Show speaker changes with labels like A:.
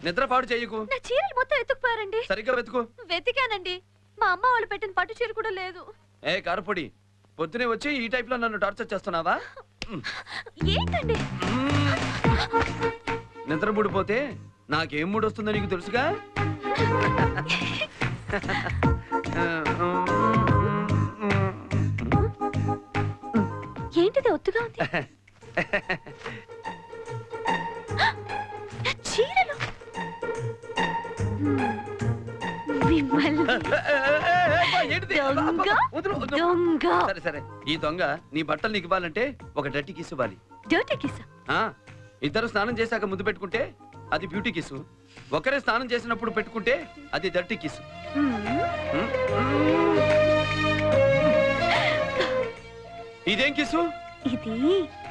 A: నిద్ర పాడు చేయకు
B: నా చీరలు మొత్తం ఎత్తుకుపోయారండి
A: సరిగ్గా వెతుకు
B: వెతికానండి మా అమ్మ వాళ్ళు పెట్టిన పట్టు చీర కూడా లేదు
A: ఏ కారపొడి పొద్దునే వచ్చి ఈ టైప్ లో నన్ను టార్చర్ చేస్తున్నావా
B: ఏంటండి
A: నిద్ర ముడిపోతే నాకేం మూడు వస్తుందో నీకు తెలుసుగా
B: ఏంటిది ఒత్తుగా ఉంది నా చీరలు మిమ్మల్ని
A: ఏంటిది?
B: దొంగ
A: వదులు, వదులు.
B: దొంగ
A: సరే సరే ఈ దొంగ నీ బట్టలు నీకు ఇవ్వాలంటే ఒక డర్టీ కిస్ ఇవ్వాలి
B: డర్టీ కిస్
A: ఆ, ఇద్దరు స్నానం చేశాక ముందు పెట్టుకుంటే అది బ్యూటీ కిస్ ఒకరే స్నానం చేసినప్పుడు పెట్టుకుంటే అది డర్టీ కిస్ ఇదేం కిస్సు
B: ఇది